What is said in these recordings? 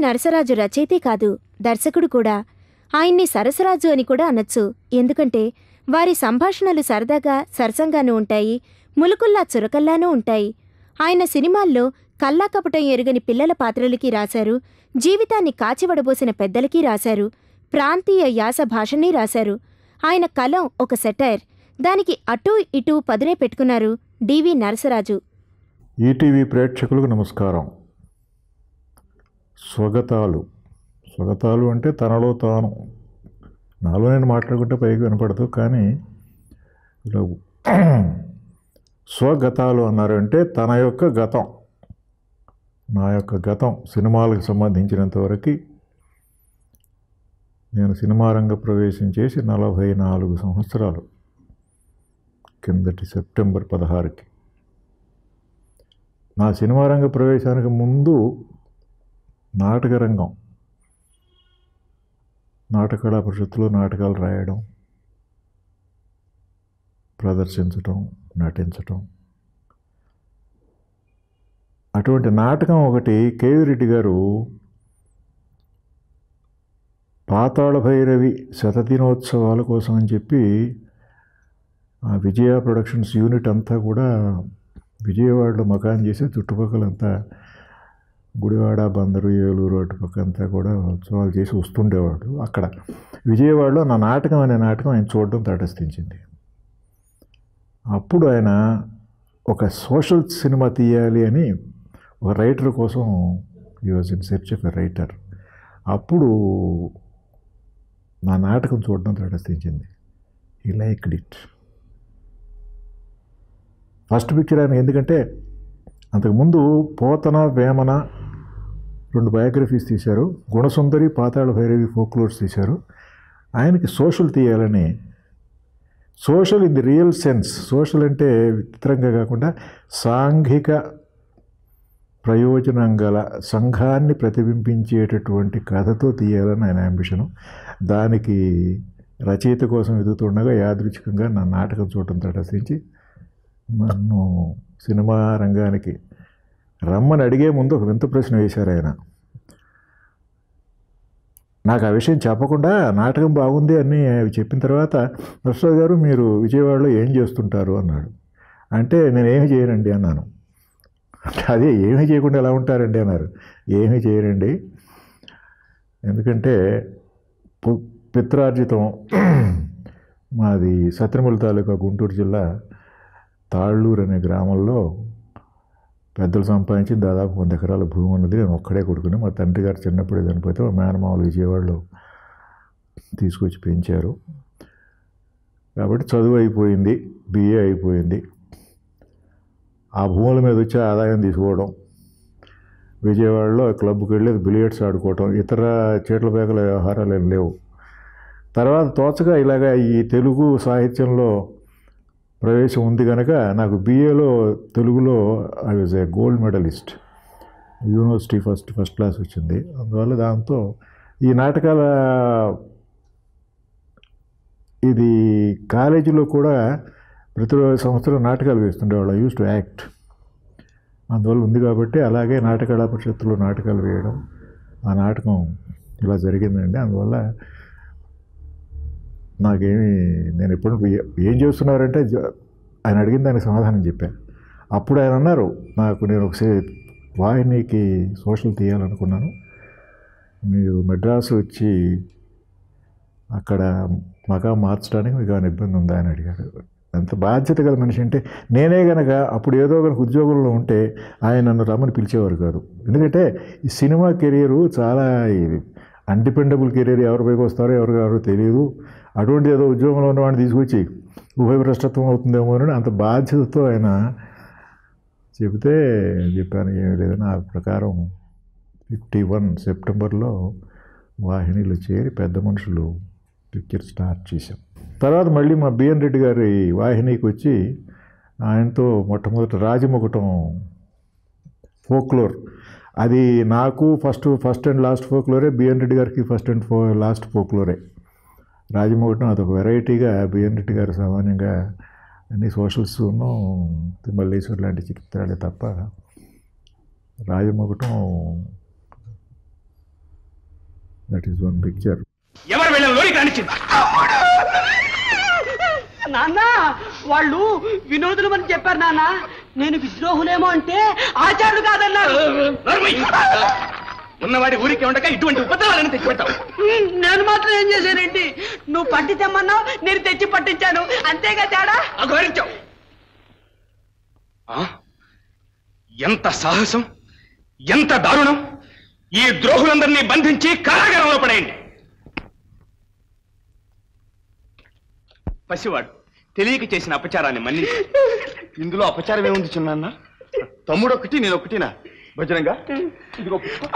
నరసరాజు రచయితే కాదు దర్శకుడు కూడా ఆయన్ని సరసరాజు అని కూడా అనొచ్చు ఎందుకంటే వారి సంభాషణలు సరదాగా సరసంగానూ ఉంటాయి ములుకుల్లా చురకల్లానూ ఉంటాయి ఆయన సినిమాల్లో కల్లా కపటం ఎరుగని పిల్లల పాత్రలకి రాశారు జీవితాన్ని కాచివడబోసిన పెద్దలకి రాశారు ప్రాంతీయ యాస భాషని రాశారు ఆయన కలం ఒక సెటైర్ దానికి అటూ ఇటూ పదునే పెట్టుకున్నారు డివి నరసరాజు ఈటీవీ ప్రేక్షకులకు నమస్కారం స్వగతాలు స్వగతాలు అంటే తనలో తాను నాలో నేను మాట్లాడుకుంటే పైకి వినపడదు కానీ ఇలా స్వగతాలు అన్నారు అంటే తన యొక్క గతం నా యొక్క గతం సినిమాలకు సంబంధించినంత వరకు నేను సినిమా రంగ ప్రవేశం చేసి నలభై నాలుగు సంవత్సరాలు కిందటి సెప్టెంబర్ పదహారుకి నా సినిమా రంగ ప్రవేశానికి ముందు నాటక రంగం నాటకళా పరిషత్తులో నాటకాలు రాయడం ప్రదర్శించటం నటించటం అటువంటి నాటకం ఒకటి కేవీ రెడ్డి గారు పాతాళ భైరవి శతదినోత్సవాల కోసం అని చెప్పి ఆ విజయ ప్రొడక్షన్స్ యూనిట్ అంతా కూడా విజయవాడలో మకాన్ చేసి చుట్టుపక్కలంతా గుడివాడ బందరు ఏలూరు అటుపక్క అంతా కూడా ఉత్సవాలు చేసి వస్తుండేవాడు అక్కడ విజయవాడలో నా నాటకం అనే నాటకం ఆయన చూడడం తటస్థించింది అప్పుడు ఆయన ఒక సోషల్ సినిమా తీయాలి అని ఒక రైటర్ కోసం he was in search of a writer అప్పుడు నా నాటకం చూడడం తటస్థించింది ఈ లైక్ ఇట్ ఫస్ట్ పిక్చర్ ఆయన ఎందుకంటే అంతకుముందు పోతన వేమన రెండు బయోగ్రఫీస్ తీశారు గుణసుందరి పాతాళ భైరవి ఫోక్లోర్స్ తీశారు ఆయనకి సోషల్ తీయాలని social in the real sense social అంటే విచిత్రంగా కాకుండా సాంఘిక ప్రయోజనం గల సంఘాన్ని ప్రతిబింబించేటటువంటి కథతో తీయాలని ఆయన అంబిషను దానికి రచయిత కోసం ఎదుగుతుండగా యాదృచ్ఛికంగా నా నాటకం చూడటం తటస్థించి నన్ను సినిమా రంగానికి రమ్మని అడిగే ముందు ఒక వింత ప్రశ్న వేశారు ఆయన నాకు ఆ విషయం చెప్పకుండా నాటకం బాగుంది అని అవి చెప్పిన తర్వాత ప్రసాద్ గారు మీరు విజయవాడలో ఏం చేస్తుంటారు అన్నాడు అంటే నేను ఏమి చేయనండి అన్నాను అదే ఏమీ చేయకుండా ఎలా ఉంటారండి అన్నారు ఏమీ చేయరండి ఎందుకంటే పు- పిత్రార్జితం మాది సత్యమూల తాలూకా గుంటూరు జిల్లా తాళ్ళూరు అనే గ్రామంలో పెద్దలు సంపాదించి దాదాపు వంద ఎకరాల భూమి ఉన్నది నేను ఒక్కడే కొడుకుని మా తండ్రి గారు చిన్నప్పుడే చనిపోతే మా మేనమామలు విజయవాడలో తీసుకొచ్చి పెంచారు కాబట్టి చదువు అయిపోయింది బిఏ అయిపోయింది ఆ భూముల మీద వచ్చే ఆదాయం తీసుకోవడం విజయవాడలో క్లబ్కి వెళ్ళి బిలియర్డ్స్ ఆడుకోవటం ఇతర చీట్ల పేకల వ్యవహారాలు ఏం లేవు తర్వాత తోచగా ఇలాగా ఈ తెలుగు సాహిత్యంలో ప్రవేశం ఉంది కనుక నాకు బీఏలో తెలుగులో I was a gold medallist university first first class వచ్చింది అందువల్ల దాంతో ఈ నాటకాల ఇది కాలేజీలో కూడా ప్రతి సంవత్సరం నాటకాలు వేస్తుండేవాళ్ళు ఐ యూస్ టు యాక్ట్ అందువల్ల ఉంది కాబట్టి అలాగే నాటకాల పరిషత్తులో నాటకాలు వేయడం ఆ నాటకం ఇలా జరిగిందండి అందువల్ల నాకేమి నేను ఎప్పుడు ఏ- ఏం చేస్తున్నారంటే జ- ఆయన అడిగిన దానికి సమాధానం చెప్పాను అప్పుడు ఆయన అన్నారు నాకు నేను ఒకసారి వాహినికి సోషల్ తీయాలనుకున్నాను మీరు మెడ్రాస్ వచ్చి అక్కడ మకా మార్చడానికి మీకు ఏమైనా ఇబ్బంది ఉందా అని అడిగాడు అంత బాధ్యత గల మనిషి అంటే నేనే గనక అప్పుడు ఏదో కనుక ఉద్యోగంలో ఉంటే ఆయన నన్ను రమ్మని పిలిచేవారు కాదు ఎందుకంటే ఈ సినిమా కెరియరు చాలా ఇది అన్డిపెండబుల్ కెరీర్ ఎవరి పైకి వస్తారో ఎవరు రారో తెలియదు అటువంటి ఏదో ఉద్యోగంలో ఉన్నవాడిని తీసుకొచ్చి ఉభయ భ్రష్టత్వం అవుతుందేమో అని అంత బాధ్యతతో ఆయన చెబితే చెప్పాను ఏమీ లేదు నా ప్రకారం ఫిఫ్టీ వన్ సెప్టెంబర్లో వాహినిలో చేరి పెద్ద మనుషులు పిక్చర్ స్టార్ట్ చేశాం తర్వాత మళ్ళీ మా బిఎన్ రెడ్డి గారి వాహినికి వచ్చి ఆయనతో మొట్టమొదటి రాజముకుటం ఫోక్లోర్ అది నాకు ఫస్ట్ ఫస్ట్ అండ్ లాస్ట్ ఫోక్లోరే బిఎన్ రెడ్డి గారికి ఫస్ట్ అండ్ ఫో లాస్ట్ ఫోక్లోరే రాజమోగటం అదొక వెరైటీగా బిఎన్ రెడ్డి గారు సామాన్యంగా అన్ని సోషల్స్ను మల్లేశ్వర్ లాంటి చిత్రాలే తప్ప రాజమోగటం దట్ ఈస్ వన్ పిక్చర్ ఎవరు వెళ్ళిన లోనికి రానిచ్చింది నాన్న వాళ్ళు వినోదులు అని చెప్పారు నాన్న నేను విద్రోహులేమో అంటే ఆచార్యులు కాదన్నారు నోర్మై! ఉన్నవాడి ఊరికి ఉండక ఇటువంటి ఉపద్రవాలను తెచ్చిపెట్టావు నేను మాత్రం ఏం చేశానండి నువ్వు పట్టి తెమ్మన్నావు నేను తెచ్చి పట్టించాను అంతేగా తేడా అఘోరించావు ఆ? ఎంత సాహసం ఎంత దారుణం ఈ ద్రోహులందరినీ బంధించి కారాగారంలో పడేయండి పసివాడు తెలియక చేసిన అపచారాన్ని మన్నించి ఇందులో అపచారం ఏముంది చిన్న తమ్ముడు ఒకటి నేను ఒకటినా భజనంగా ఇదిగో పుష్పం.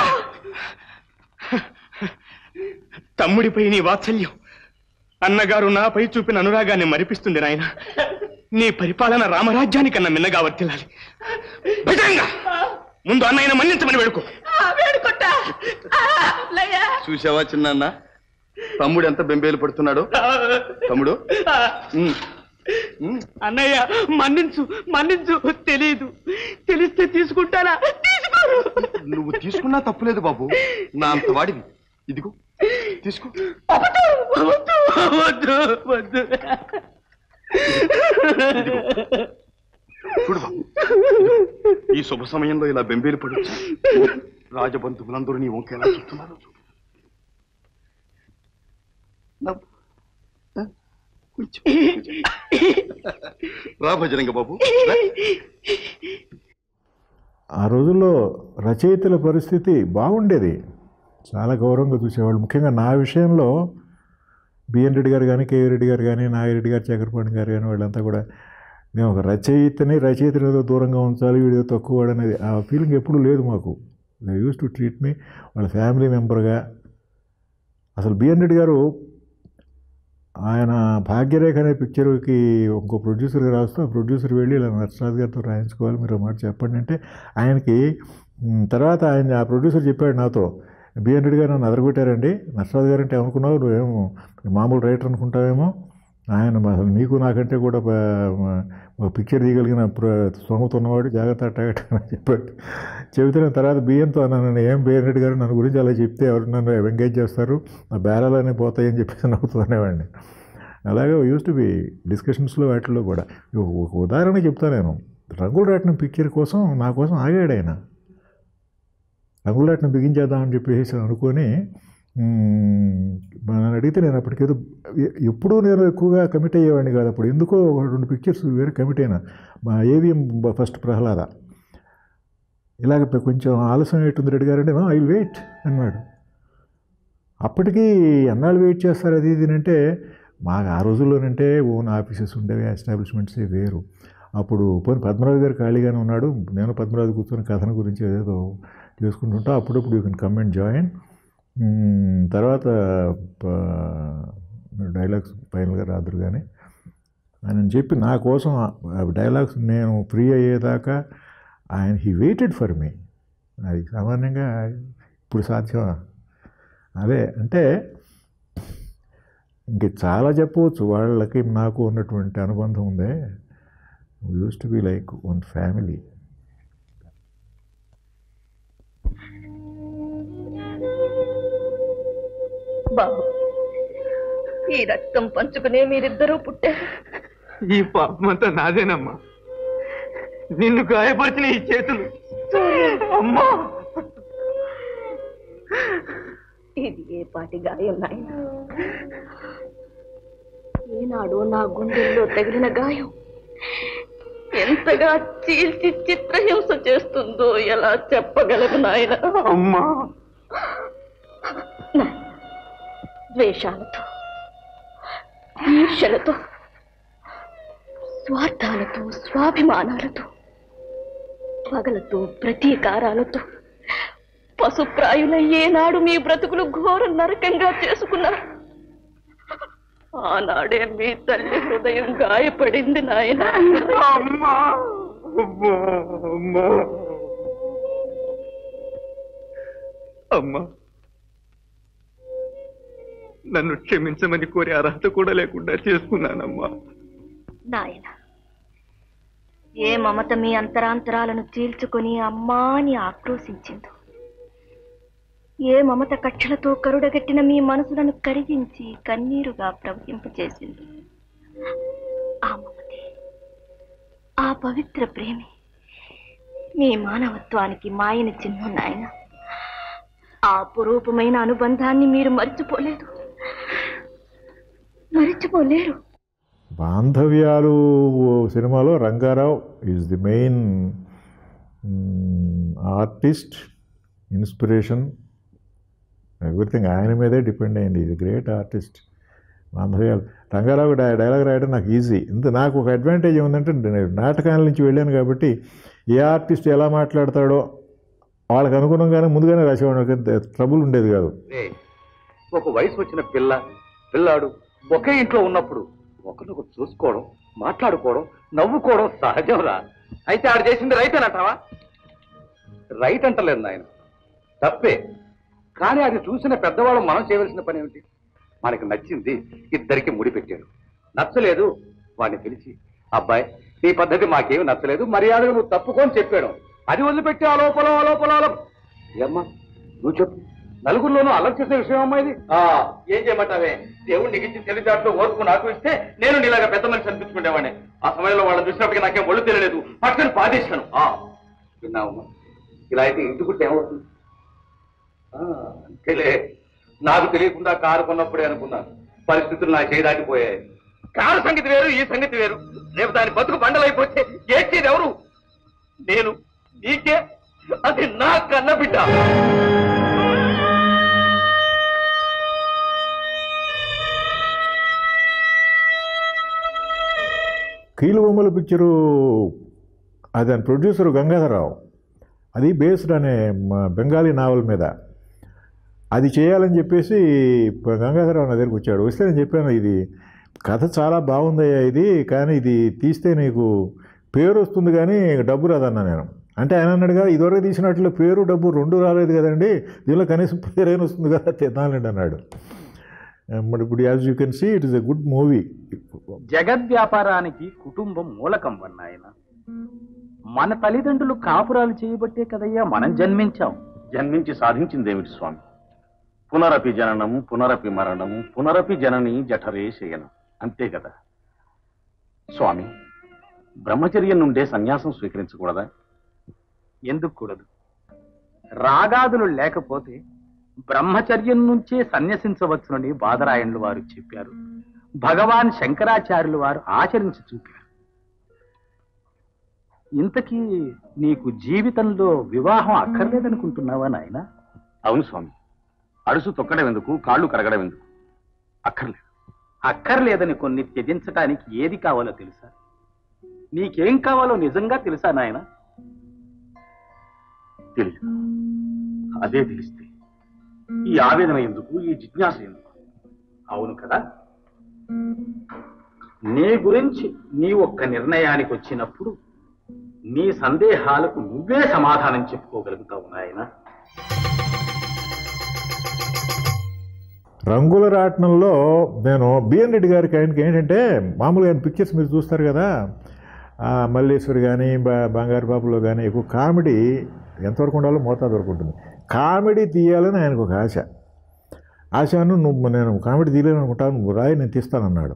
తమ్ముడిపై నీ వాత్సల్యం అన్నగారు నాపై చూపిన అనురాగాన్ని మరిపిస్తుంది నాయన నీ పరిపాలన రామరాజ్యానికన్నా మిన్నగా వర్తిల్లాలి భజంగా ముందు అన్నయ్యను మన్నించమని వేడుకో వేడుకుంటా లయ్యా చూసావా చిన్న తమ్ముడు ఎంత బెంబేలు పడుతున్నాడో తమ్ముడు ఉమ్. ఉమ్. అన్నయ్య మన్నించు మన్నించు తెలీదు తెలిస్తే తీసుకుంటానా తీసుకోరు నువ్వు తీసుకున్నా తప్పులేదు బాబు నా అంత వాడివి ఇదిగో తీసుకో వద్దు వద్దు వద్దు వద్దు ఇదిగో చూడు బాబు ఈ శుభ సమయంలో ఇలా బెంబేలు పడొచ్చు రాజబంధువులందరూ నీ వంక ఎలా చూస్తున్నారు చూడు నవ్వు. ఆ? కొంచెం. రా భజరంగ బాబు రా. ఆ రోజుల్లో రచయితల పరిస్థితి బాగుండేది చాలా గౌరవంగా చూసేవాళ్ళు ముఖ్యంగా నా విషయంలో బిఎన్ రెడ్డి గారు కానీ కేవీ రెడ్డి గారు కానీ నాగిరెడ్డి గారు చక్రపాణి గారు కానీ వాళ్ళంతా కూడా నేను ఒక రచయితని రచయితని ఏదో దూరంగా ఉంచాలి వీడియో తక్కువ వాడు అనేది ఆ ఫీలింగ్ ఎప్పుడూ లేదు మాకు they used to treat me వాళ్ళ ఫ్యామిలీ మెంబర్గా అసలు బిఎన్ రెడ్డి గారు ఆయన భాగ్యరేఖ అనే పిక్చర్కి ఇంకో ప్రొడ్యూసర్గా రాస్తూ ఆ ప్రొడ్యూసర్ వెళ్ళి ఇలా నర్సరాజు గారితో రాయించుకోవాలి మీరు ఒక మాట చెప్పండి అంటే ఆయనకి మ్, తర్వాత ఆయన ఆ ప్రొడ్యూసర్ చెప్పాడు నాతో బిఎన్ రెడ్డి గారు నన్ను అదరగొట్టారండి నర్సరాజు గారు అంటే అనుకున్నావు నువ్వేమో మామూలు రైటర్ అనుకుంటావేమో ఆయన అసలు నీకు నాకంటే కూడా బ- ఒక పిక్చర్ తీయగలిగిన ప్ర- స్తోమత ఉన్నవాడు జాగ్రత్త అట్టగట్ట అని చెప్పాడు చెబితే నేను తర్వాత బియ్యంతో అన్నాను ఏం బిఎన్ రెడ్డి గారు నన్ను గురించి అలా చెప్తే ఎవరు నన్ను ఎంగేజ్ చేస్తారు నా బేరాలనే పోతాయని చెప్పేసి నవ్వుతూ అనేవాడిని అలాగే యూస్ టు బి డిస్కషన్స్లో వాటిల్లో కూడా ఒక ఉదాహరణ చెప్తాను నేను రంగుల రాట్నం పిక్చర్ కోసం నా కోసం ఆగాడు ఆయన రంగుల రాట్నం బిగించేద్దామని చెప్పేసి అనుకొని మ్, నన్ను అడిగితే నేను అప్పటికేదో ఎ- ఎప్పుడూ నేను ఎక్కువగా కమిట్ అయ్యేవాడిని కాదు అప్పుడు ఎందుకో ఒక రెండు పిక్చర్స్ వేరే కమిట్ అయినా మా ఏవిఎం ఫస్ట్ ప్రహ్లాద ఇలాగ పె- కొంచెం ఆలస్యం అయ్యేటుంది రెడ్డి గారు అంటే ఐ వెయిట్ అన్నాడు అప్పటికి ఎన్నాళ్ళు వెయిట్ చేస్తారు అది ఇది అంటే మాకు ఆ రోజుల్లోనంటే ఓన్ ఆఫీసెస్ ఉండేవి ఎస్టాబ్లిష్మెంట్సే వేరు అప్పుడు పోనీ పద్మరాజు గారు ఖాళీగానే ఉన్నాడు నేను పద్మరాజు కూర్చొని కథన గురించి ఏదో చేసుకుంటుంటా అప్పుడప్పుడు you can come and join తర్వాత డైలాగ్స్ ఫైనల్గా రాదురు కానీ ఆయన చెప్పి నా కోసం డైలాగ్స్ నేను ఫ్రీ అయ్యేదాకా ఆయన హీ వెయిటెడ్ ఫర్ మీ అది సామాన్యంగా ఇప్పుడు సాధ్యమా అదే అంటే ఇంక చాలా చెప్పవచ్చు వాళ్ళకి నాకు ఉన్నటువంటి అనుబంధం ఉందే used to be like one family బాబు ఈ రక్తం పంచుకునే మీరిద్దరూ పుట్టారు ఈ పాపమంతా నాదేనమ్మా నిన్ను గాయపరిచిన ఈ చేతులు అమ్మా ఇది ఏ పాటి గాయం నాయన ఏనాడు నా గుండెల్లో తగిలిన గాయం ఎంతగా చీల్చి చిత్రహింస చేస్తుందో ఎలా చెప్పగలను నాయన అమ్మా ద్వేషాలతో ఈర్షలతో స్వార్థాలతో స్వాభిమానాలతో పగలతో ప్రతీకారాలతో పశుప్రాయులయ్యే నాడు మీ బ్రతుకులు ఘోర నరకంగా చేసుకున్నారు ఆనాడే మీ తల్లి హృదయం గాయపడింది నాయన అమ్మా అమ్మా అమ్మా అమ్మా నన్ను క్షమించమని కోరే అర్హత కూడా లేకుండా చేసుకున్నానమ్మా నాయన ఏ మమత మీ అంతరాంతరాలను చీల్చుకొని అమ్మా అని ఆక్రోశించిందో ఏ మమత కక్షలతో కరుడగట్టిన మీ మనసులను కరిగించి కన్నీరుగా ప్రవహింపచేసింది ఆ మమతే ఆ పవిత్ర ప్రేమే మీ మానవత్వానికి మాయని చిహ్నం నాయన ఆ పురూపమైన అనుబంధాన్ని మీరు మర్చిపోలేదు మర్చిపోలేరు బాంధవ్యాలు సినిమాలో Rangarao is the main artist inspiration everything ఆయన మీదే డిపెండ్ అయింది ఇది గ్రేట్ ఆర్టిస్ట్ బాంధవ్యాలు రంగారావు డై డైలాగ్ రాయడం నాకు ఈజీ ఇంత నాకు ఒక అడ్వాంటేజ్ ఏముందంటే నేను నాటకాల నుంచి వెళ్ళాను కాబట్టి ఏ ఆర్టిస్ట్ ఎలా మాట్లాడతాడో వాళ్ళకి అనుగుణంగానే ముందుగానే రాసేవాడికి ట్రబుల్ ఉండేది కాదు ఏయ్, ఒక వయసు వచ్చిన పిల్ల పిల్లాడు ఒకే ఇంట్లో ఉన్నప్పుడు ఒకరినొకరు చూసుకోవడం మాట్లాడుకోవడం నవ్వుకోవడం సహజంరా అయితే ఆడు చేసింది రైట్ అని అంటావా రైట్ అంటలేదు నాయన తప్పే కానీ అది చూసిన పెద్దవాళ్ళు మనం చేయవలసిన పని ఏమిటి మనకి నచ్చింది ఇద్దరికి ముడి పెట్టాడు నచ్చలేదు వాడిని పిలిచి అబ్బాయి నీ పద్ధతి మాకేమి నచ్చలేదు మర్యాదగా నువ్వు తప్పుకొని చెప్పాడు అది వదిలిపెట్టి ఆ లోపల ఆ లోపల ఆ లోపల ఏమ్మా నువ్వు చెప్పు నలుగురిలోనూ అల్లరి చేసే విషయం అమ్మా ఇది ఆ, ఏం చేయమంటావే దేవుడు నీకు ఇచ్చిన తెలివితేటలు ఓర్పు నాకు ఇస్తే నేను నీలాగా పెద్ద మనిషి అనిపించుకునేవాడిని ఆ సమయంలో వాళ్ళని చూసినప్పటికీ నాకేం ఒళ్ళు తెలియలేదు పట్టుకొని పాదేశాను ఆ, విన్నావమ్మా ఇలా అయితే ఇంటికుంటే ఏమవుతుంది ఆ, అంతేలే నాకు తెలియకుండా కారు కొన్నప్పుడే అనుకున్నాను పరిస్థితులు నా చేయి దాటిపోయాయి కారు సంగతి వేరు ఈ సంగతి వేరు రేపు దాని బతుకు బండలైపోతే ఏడ్చేది ఎవరు నేను నీకే అది నా కన్న బిడ్డ కీలు బొమ్మల పిక్చరు అది దాని ప్రొడ్యూసర్ గంగాధరరావు అది బేస్డ్ అనే మ- బెంగాలీ నావల్ మీద అది చేయాలని చెప్పేసి ప- గంగాధరరావు నా దగ్గరికి వచ్చాడు వస్తే నేను చెప్పాను ఇది కథ చాలా బాగుందయ్యా ఇది కానీ ఇది తీస్తే నీకు పేరు వస్తుంది కానీ డబ్బు రాదన్నా నేను అంటే ఆయన అన్నాడుగా ఇదివరకు తీసినట్లు పేరు డబ్బు రెండు రాలేదు కదండి దీనిలో కనీసం పేరైనా వస్తుంది కదా తినాలండి అన్నాడు మరి ఇప్పుడు as you can see it is a good movie జగద్వ్యాపారానికి కుటుంబం మూలకం వన్నాయన మన తల్లిదండ్రులు కాపురాలు చేయబట్టే కదయ్యా మనం జన్మించాం జన్మించి సాధించిందేమిటి స్వామి పునరపి జననం పునరపి మరణం పునరపి జనని జఠరే శయనం అంతే కదా స్వామి బ్రహ్మచర్యం నుండే సన్యాసం స్వీకరించకూడదా ఎందుకు కూడదు రాగాదులు లేకపోతే బ్రహ్మచర్యం నుంచే సన్యసించవచ్చునని బాదరాయణులు వారు చెప్పారు భగవాన్ శంకరాచార్యులు వారు ఆచరించి చూపారు ఇంతకీ నీకు జీవితంలో వివాహం అక్కర్లేదనుకుంటున్నావా నాయనా అవును స్వామి అడుసు తొక్కడం ఎందుకు కాళ్ళు కరగడం ఎందుకు అక్కర్లేదు అక్కర్లేదని కొన్ని త్యజించటానికి ఏది కావాలో తెలుసా నీకేం కావాలో నిజంగా తెలుసా నాయన తెలియదు అదే తెలిస్తే ఈ ఆవేదన ఎందుకు ఈ జిజ్ఞాస ఎందుకు అవును కదా నీ గురించి నీ ఒక్క నిర్ణయానికి వచ్చినప్పుడు నీ సందేహాలకు నువ్వే సమాధానం చెప్పుకోగలుగుతావు నాయన రంగుల రాట్నంలో నేను బిఎన్ రెడ్డి గారికి ఆయనకి ఏంటంటే మామూలుగా ఆయన పిక్చర్స్ మీరు చూస్తారు కదా ఆ, మల్లేశ్వరి కానీ బంగారు బాబులో కానీ ఎక్కువ కామెడీ ఎంతవరకు ఉండాలో మోతాదు వరకు ఉంటుంది కామెడీ తీయాలని ఆయనకు ఒక ఆశ ఆశను నువ్వు నేను కామెడీ తీయలేను అనుకుంటాను నువ్వు రాయి నేను తీస్తానన్నాడు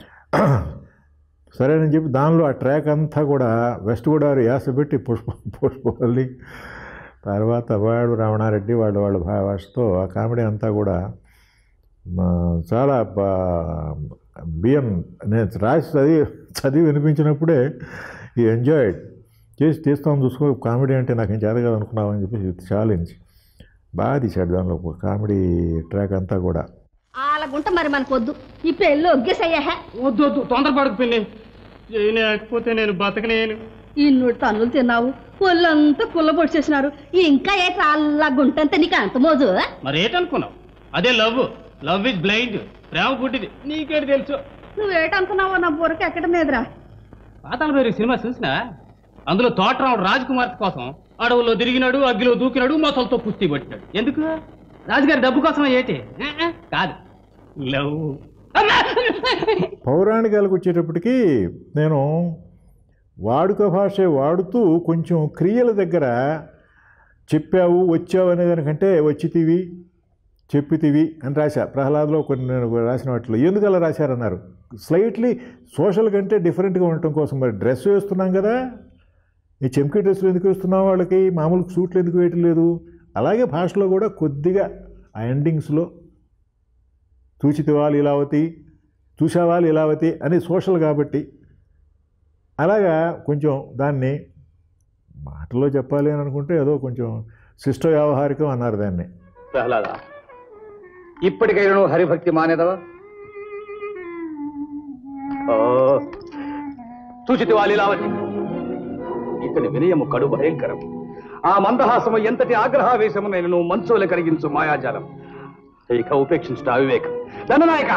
సరేనని చెప్పి దానిలో ఆ ట్రాక్ అంతా కూడా వెస్ట్ గోదావరి యాస పెట్టి పుష్ప పుష్పవల్లి తర్వాత వాడు రమణారెడ్డి వాళ్ళ వాళ్ళ భా- భాషతో ఆ కామెడీ అంతా కూడా మా చాలా బియ్యం నేను రాసి చదివి చదివి వినిపించినప్పుడే ఈ ఎంజాయ్డ్ చేసి తీస్తాం చూసుకో కామెడీ అంటే నాకేం చేత కాదు అనుకున్నావని చెప్పి ఛాలెంజ్ బాగా తీశాడు దానిలో ఒక కామెడీ ట్రాక్ అంతా కూడా అలాగుంట మరి మనకొద్దు ఈ పెళ్ళి ఒగ్గేసయ్యా వద్దు వద్దు తొందరపడకు పిన్ని చేయలేకపోతే నేను బతకలేను ఇన్నుడు తన్నులు తిన్నావు ఒళ్ళంతా కుల్లబొడిచేసినారు ఇంకా ఏ అల్లగుంటంత నీకు అంత మోజు మరి ఏంటనుకున్నావు అదే లవ్ లవ్ ఇస్ బ్లైండ్ ప్రేమ పుట్టింది నీకేటి తెలుసు నువ్వేటనుకున్నావో నా బుర్రకి ఎక్కడ మీదరా పాతాల పేరు సినిమా చూసినా అందులో తోటరావుడు రాజకుమార్తె కోసం అడవుల్లో తిరిగినాడు అగ్గిలో దూకినాడు మొసలతో కుస్తీ పట్టినాడు ఎందుకు రాజుగారి డబ్బు కోసం ఏంటి ఆ, ఆ, కాదు లవ్ పౌరాణికాలకు వచ్చేటప్పటికి నేను వాడుక భాష వాడుతూ కొంచెం క్రియల దగ్గర చెప్పావు వచ్చావు అనే దానికంటే వచ్చితివి చెప్పితివి అని రాశా ప్రహ్లాద్లో కొన్ని నేను రాసిన వాటిలో ఎందుకు అలా రాశారన్నారు స్లైట్లీ సోషల్ కంటే డిఫరెంట్గా ఉండటం కోసం మరి డ్రెస్ వేస్తున్నాం కదా ఈ చెంకి డ్రెస్సులు ఎందుకు వేస్తున్నాం వాళ్ళకి మామూలు సూట్లు ఎందుకు వేయటం లేదు అలాగే భాషలో కూడా కొద్దిగా ఆ ఎండింగ్స్లో చూచితివా లీలావతి చూసావా లీలావతి అని సోషల్ కాబట్టి అలాగా కొంచెం దాన్ని మాటలో చెప్పాలి అని అనుకుంటే ఏదో కొంచెం శిష్ట వ్యవహారికం అన్నారు దాన్ని ప్రహ్లాద ఇప్పటికైనా నువ్వు హరిభక్తి మానేదవా ఓ చూచితి లీలావతి ఇతని వినయము కడు భయంకరం ఆ మందహాసము ఎంతటి ఆగ్రహావేశము నేను నువ్వు మంచోలు కలిగించు మాయాజాలం ఇక ఉపేక్షించుట అవివేకం దండనాయక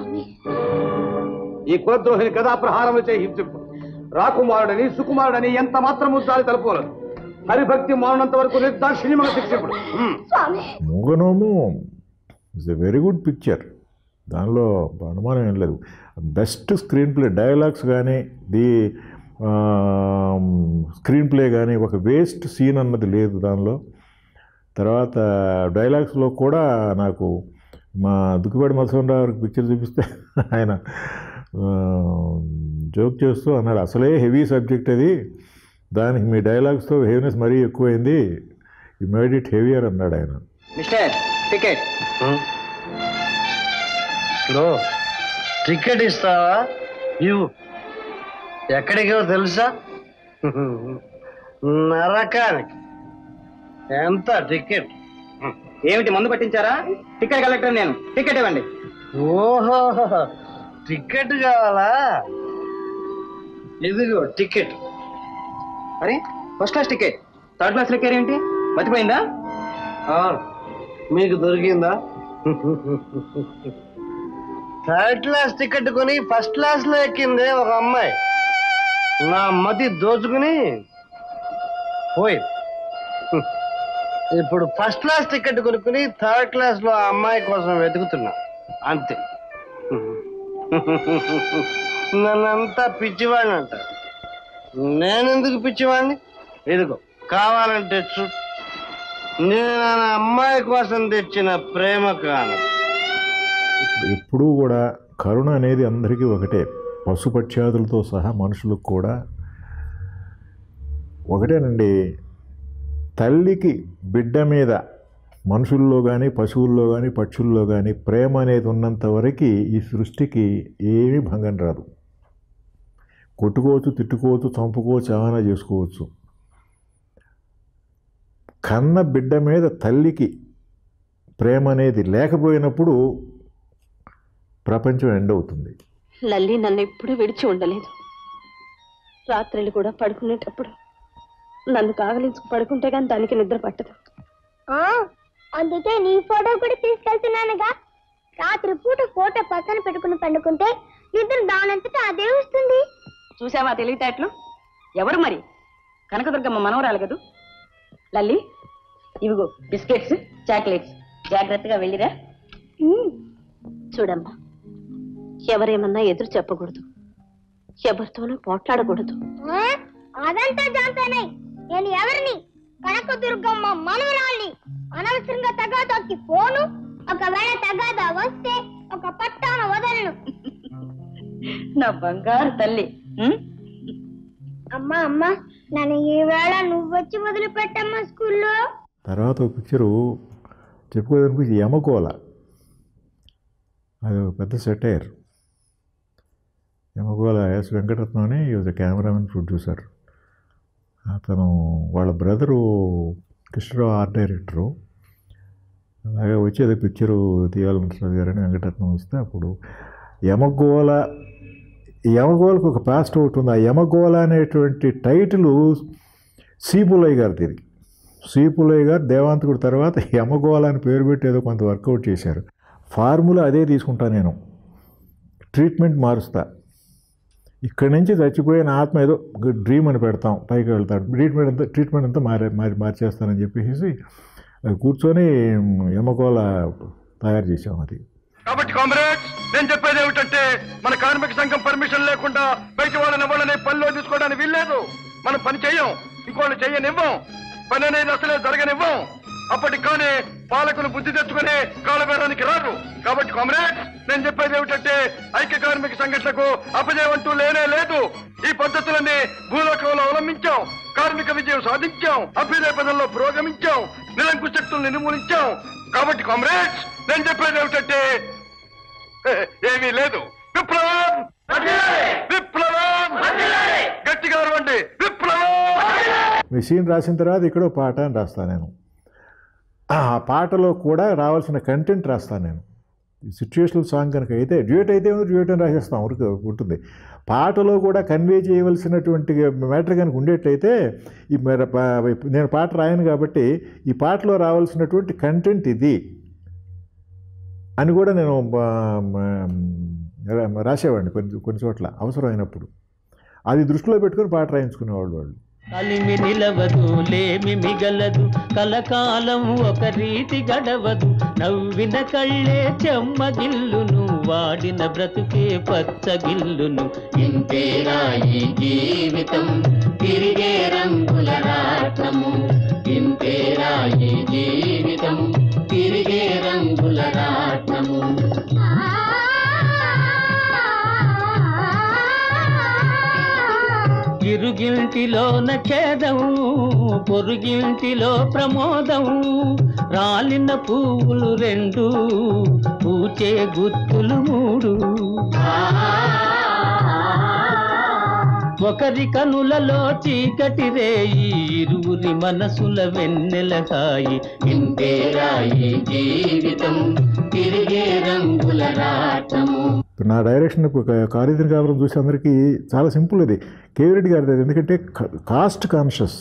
ఈ కులద్రోహిని గదాప్రహారము చేయి హింసింపు రాకుమారుడని సుకుమారుడని ఎంత మాత్రము దారి తలుపుకోలేదు హరిభక్తి మారినంత వరకు నిర్దాక్షిణ్యముగా శిక్షింపుడు హ్మ్. Mooganomu it's a very good picture దానిలో అనుమానం ఏం లేదు బెస్ట్ స్క్రీన్ ప్లే డైలాగ్స్ కానీ ది స్క్రీన్ ప్లే కానీ ఒక వేస్ట్ సీన్ అన్నది లేదు దానిలో తర్వాత డైలాగ్స్లో కూడా నాకు మా దుక్కిపాటి మధుసూరరావు గారికి పిక్చర్ చూపిస్తే ఆయన జోక్ చేస్తూ అన్నాడు అసలే హెవీ సబ్జెక్ట్ అది దానికి మీ డైలాగ్స్తో హెవీనెస్ మరీ ఎక్కువైంది యు మేడ్ ఇట్ హెవియర్ అన్నాడు ఆయన మిస్టర్ టికెట్ లో టికెట్ ఇస్తావా ఇవ్వు ఎక్కడికో తెలుసా నరకానికి ఎంత టికెట్ ఏమిటి మందు పట్టించారా టికెట్ కలెక్టర్ నేను టికెట్ ఇవ్వండి ఓహో టికెట్ కావాలా ఇదిగో టికెట్ అరే first class ticket third class లెక్కారు ఏంటి మర్చిపోయిందా అవును మీకు దొరికిందా థర్డ్ క్లాస్ టికెట్ కొని ఫస్ట్ క్లాస్ లో ఎక్కింది ఒక అమ్మాయి నా మతి దోచుకుని పోయింది ఇప్పుడు ఫస్ట్ క్లాస్ టికెట్ కొనుక్కుని థర్డ్ క్లాస్ లో ఆ అమ్మాయి కోసం వెతుకుతున్నా అంతే నన్నంతా పిచ్చివాడిని అంటారు నేనెందుకు పిచ్చివాడిని ఇదిగో కావాలంటే చూ నేను నా అమ్మాయి కోసం తెచ్చిన ప్రేమ కాను ఎప్పుడూ కూడా కరుణ అనేది అందరికీ ఒకటే పశుపక్ష్యాదులతో సహా మనుషులకు కూడా ఒకటేనండి తల్లికి బిడ్డ మీద మనుషుల్లో కానీ పశువుల్లో కానీ పక్షుల్లో కానీ ప్రేమ అనేది ఉన్నంత వరకు ఈ సృష్టికి ఏమీ భంగం రాదు కొట్టుకోవచ్చు తిట్టుకోవచ్చు చంపుకోవచ్చు ఏమైనా చేసుకోవచ్చు కన్న బిడ్డ మీద తల్లికి ప్రేమ అనేది లేకపోయినప్పుడు ప్రపంచం ఎండ్ అవుతుంది లల్లి నన్ను ఎప్పుడూ విడిచి ఉండలేదు రాత్రులు కూడా పడుకునేటప్పుడు నన్ను కాగలించుకు పడుకుంటే కానీ దానికి నిద్ర పట్టదు అందుకే నీ ఫోటో కూడా తీసుకెళ్తున్నానుగా రాత్రి పూట ఫోటో పక్కన పెట్టుకుని పండుకుంటే నిద్ర దానంతటా అదే వస్తుంది చూసావా తెలివితేటలు ఎవరు మరి కనకదుర్గమ్మ మనవరాలు కదూ లల్లి ఇవిగో బిస్కెట్స్ చాక్లెట్స్ జాగ్రత్తగా వెళ్ళిరా చూడమ్మా ఎవరేమన్నా ఎదురు చెప్పకూడదు ఎవరితోనూ పోట్లాడకూడదు ఆ? అదంతా జాంతానే నేను ఎవరిని కనకదుర్గమ్మ మనవరాల్ని అనవసరంగా తగాదాకి పోను ఒకవేళ తగాదా వస్తే ఒక పట్టాన వదలను నా బంగారు తల్లి ఉం? అమ్మా అమ్మా నన్ను ఈ వేళ నువ్వు వచ్చి వదిలిపెట్టమ్మా స్కూల్లో తర్వాత ఒక పిక్చరు చెప్పుకోదనిపించి యమకోల అది ఒక పెద్ద సెటైర్ యమకోల ఎస్ వెంకటరత్నం అని ఈజ్ కెమెరామెన్ ప్రొడ్యూసర్ అతను వాళ్ళ బ్రదరు కృష్ణరావు ఆర్ట్ డైరెక్టరు అలాగే వచ్చి అదే పిక్చరు తీయాలంటున్నారు గారని వెంకటరత్నం వస్తే అప్పుడు యమగోళ యమగోళకు ఒక పాస్ట్ ఒకటి ఉంది ఆ యమగోళ అనేటువంటి టైటిల్ సీపులయ్య గారు తిరిగి శ్రీపులయ్య గారు దేవాంతకుడు తర్వాత యమగోళ అని పేరు పెట్టి ఏదో కొంత వర్కౌట్ చేశారు ఫార్ములా అదే తీసుకుంటా నేను ట్రీట్మెంట్ మారుస్తా ఇక్కడి నుంచి చచ్చిపోయిన ఆత్మ ఏదో డ్రీమ్ అని పెడతాం పైకి వెళ్తాడు ట్రీట్మెంట్ అంతా ట్రీట్మెంట్ అంతా మారే మారి మార్చేస్తానని చెప్పేసి అది కూర్చొని యమగోళ తయారు చేసాం అది కాబట్టి కామ్రేడ్స్ నేను చెప్పేది ఏమిటంటే మన కార్మిక సంఘం పర్మిషన్ లేకుండా బయట వాళ్ళని ఎవరిని పనిలో తీసుకోవడానికి వీల్లేదు మనం పని చెయ్యం ఇంకోళ్ళు చెయ్యనివ్వం పని అనేది అసలే జరగనివ్వం అప్పటికి కానీ పాలకులు బుద్ధి తెచ్చుకుని కాలబేరానికి రారు కాబట్టి కామ్రేడ్ నేను చెప్పేది ఏమిటంటే ఐక్య కార్మిక సంఘటనకు అపజయం అంటూ లేనే లేదు ఈ పద్ధతులన్నీ భూలోకంలో అవలంబించాం కార్మిక విజయం సాధించాం అభ్యుదయ పదంలో పురోగమించాం నిరంకుశ శక్తుల్ని నిర్మూలించాం కాబట్టి కామ్రేడ్స్ నేను చెప్పేది ఏమిటంటే హే, ఏమీ లేదు విప్లవం విప్లవం గట్టిగా అరవండి విప్లవం మీ సీన్ రాసిన తర్వాత ఇక్కడ పాట అని రాస్తాను నేను ఆ పాటలో కూడా రావాల్సిన కంటెంట్ రాస్తాను నేను సిచ్యువేషనల్ సాంగ్ కనుక అయితే డ్యూయట్ అయితే డ్యూయట్ అని రాసేస్తాం ఊరికి ఉంటుంది పాటలో కూడా కన్వే చేయవలసినటువంటి మ్యాటర్ కనుక ఉండేట్లయితే ఈ మరి పా- నేను పాట రాయను కాబట్టి ఈ పాటలో రావాల్సినటువంటి కంటెంట్ ఇది అని కూడా నేను ఆ, మ, రాసేవాడిని కొన్ని కొన్ని చోట్ల అవసరమైనప్పుడు అది దృష్టిలో పెట్టుకొని పాట రాయించుకునేవాళ్ళు వాళ్ళు కలిమి నిలవదు లేమి మిగలదు కలకాలం ఒక రీతి గడవదు నవ్విన కళ్ళే చెమ్మగిల్లును వాడిన బ్రతుకే పచ్చగిల్లును ఇంతేరా ఈ జీవితం తిరిగే రంగుల రాట్నము ఇంతేరా ఈ జీవితం తిరిగే రంగుల రాట్నము ఇరుగింటిలోన ఖేదం పొరుగింటిలో ప్రమోదం రాలిన పువ్వులు రెండు పూచే గుత్తులు మూడు ఒకరి కనులలో చీకటి రేయి ఇరువురి మనసుల వెన్నెల హాయి ఇంతేరాయి జీవితం తిరిగే రంగుల రాటము ఇప్పుడు నా డైరెక్షన్ కాళీధర్ కాపురం చూసి అందరికీ చాలా సింపుల్ ఇది కేవిరెడ్డి గారిది ఎందుకంటే క- కాస్ట్ కాన్షియస్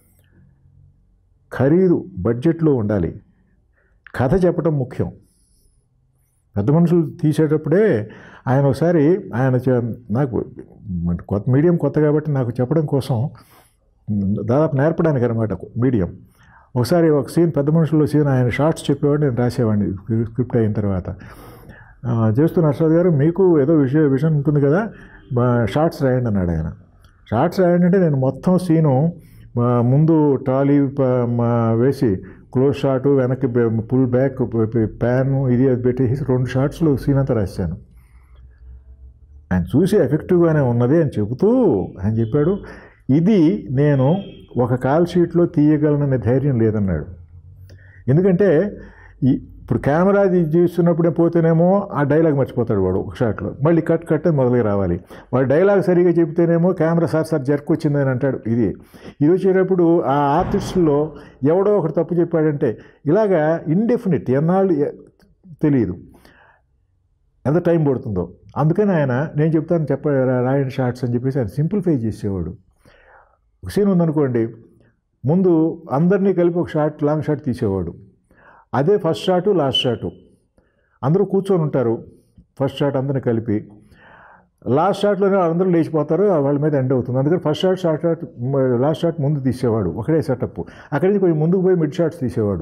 ఖరీదు బడ్జెట్లో ఉండాలి కథ చెప్పడం ముఖ్యం పెద్ద మనుషులు తీసేటప్పుడే ఆయన ఒకసారి ఆయన చే- నాకు కొత్త మీడియం కొత్త కాబట్టి నాకు చెప్పడం కోసం దాదాపు నేర్పడానికి అనమాట మీడియం ఒకసారి ఒక సీన్ పెద్ద మనుషుల్లో సీన్ ఆయన షార్ట్స్ చెప్పేవాడు నేను రాసేవాడిని స్క్రిప్ట్ అయిన తర్వాత ఆ, చేస్తున్న హర్షద్ గారు మీకు ఏదో విషయ విషయం ఉంటుంది కదా మా షార్ట్స్ రాయండి అన్నాడు ఆయన షార్ట్స్ రాయండి అంటే నేను మొత్తం సీను మా ముందు ట్రాలీ ప- మా వేసి క్లోజ్ షాట్ వెనక్కి పుల్ బ్యాక్ ప్యాన్ ఇది అది పెట్టేసి రెండు షార్ట్స్లో సీన్ అంతా రాశాను ఆయన చూసి ఎఫెక్టివ్గానే ఉన్నది అని చెబుతూ ఆయన చెప్పాడు ఇది నేను ఒక కాల్ షీట్లో తీయగలననే ధైర్యం లేదన్నాడు ఎందుకంటే ఈ ఇప్పుడు కెమెరా ఇది చూస్తున్నప్పుడే పోతేనేమో ఆ డైలాగ్ మర్చిపోతాడు వాడు ఒక షాట్లో మళ్ళీ కట్ కట్ అని మొదలుగా రావాలి వాడు డైలాగ్ సరిగా చెబితేనేమో కెమెరా సార్ సార్ జర్క్ వచ్చిందని అంటాడు ఇది ఇది వచ్చేటప్పుడు ఆ ఆర్టిస్టుల్లో ఎవడో ఒకటి తప్పు చెప్పాడంటే ఇలాగా ఇండెఫినిట్ ఎన్నాళ్ళు ఎ- తెలియదు ఎంత టైం పడుతుందో అందుకని ఆయన నేను చెప్తాను చెప్ప రాయని షార్ట్స్ అని చెప్పేసి ఆయన సింప్లిఫై చేసేవాడు ఒక సీన్ ఉందనుకోండి ముందు అందరినీ కలిపి ఒక షార్ట్ లాంగ్ షాట్ తీసేవాడు అదే ఫస్ట్ షాటు లాస్ట్ షాటు అందరూ కూర్చొని ఉంటారు ఫస్ట్ షాట్ అందరిని కలిపి లాస్ట్ షాట్లోనే అందరూ లేచిపోతారు వాళ్ళ మీద ఎండ్ అవుతుంది అందుకని first shot short shot last shot ముందు తీసేవాడు ఒకటే సెటప్ అక్కడి నుంచి కొంచెం ముందుకు పోయి మిడ్ షాట్స్ తీసేవాడు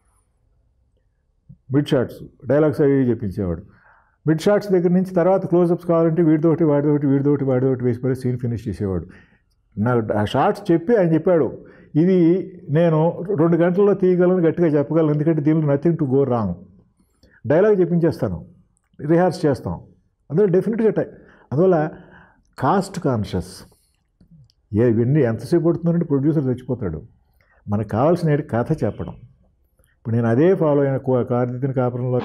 మిడ్ షాట్స్ డైలాగ్స్ అవి చెప్పించేవాడు మిడ్ షాట్స్ దగ్గర నుంచి తర్వాత క్లోజప్స్ కావాలంటే వీడిదోటి వాడిదోటి వీడిదోటి వాడిదోటి వేసిపోయి సీన్ ఫినిష్ చేసేవాడు నాకు ఆ షార్ట్స్ చెప్పి ఆయన చెప్పాడు ఇది నేను రెండు గంటల్లో తీయగలను గట్టిగా చెప్పగలను ఎందుకంటే దీనిలో nothing to go wrong dialogue చెప్పించేస్తాను రిహార్స్ చేస్తాం అందువల్ల డెఫినెట్గా టై అందువల్ల కాస్ట్ కాన్షియస్ ఏ ఇవన్నీ ఎంతసేపు పడుతుందంటే ప్రొడ్యూసర్ చచ్చిపోతాడు మనకు కావాల్సిన ఏంటి కథ చెప్పడం ఇప్పుడు నేను అదే ఫాలో అయిన కార్తీక కాపురంలో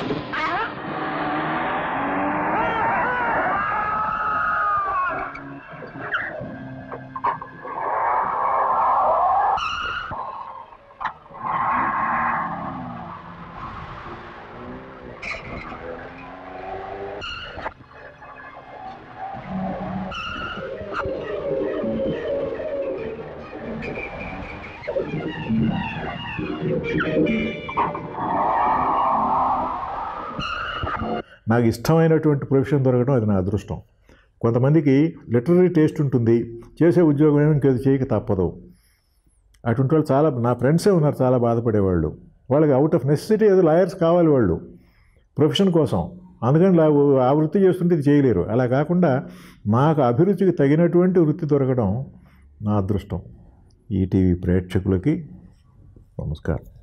నాకు ఇష్టమైనటువంటి ప్రొఫెషన్ దొరకడం అది నా అదృష్టం కొంతమందికి లిటరీ టేస్ట్ ఉంటుంది చేసే ఉద్యోగం ఏమో ఇంకేది చేయక తప్పదు అటువంటి వాళ్ళు చాలా నా ఫ్రెండ్సే ఉన్నారు చాలా బాధపడేవాళ్ళు వాళ్ళకి అవుట్ ఆఫ్ నెసెసిటీ ఏదో లాయర్స్ కావాలి వాళ్ళు ప్రొఫెషన్ కోసం అందుకని లా- ఆ వృత్తి చేస్తుంటే ఇది చేయలేరు అలా కాకుండా నాకు అభిరుచికి తగినటువంటి వృత్తి దొరకడం నా అదృష్టం ఈటీవీ ప్రేక్షకులకి నమస్కారం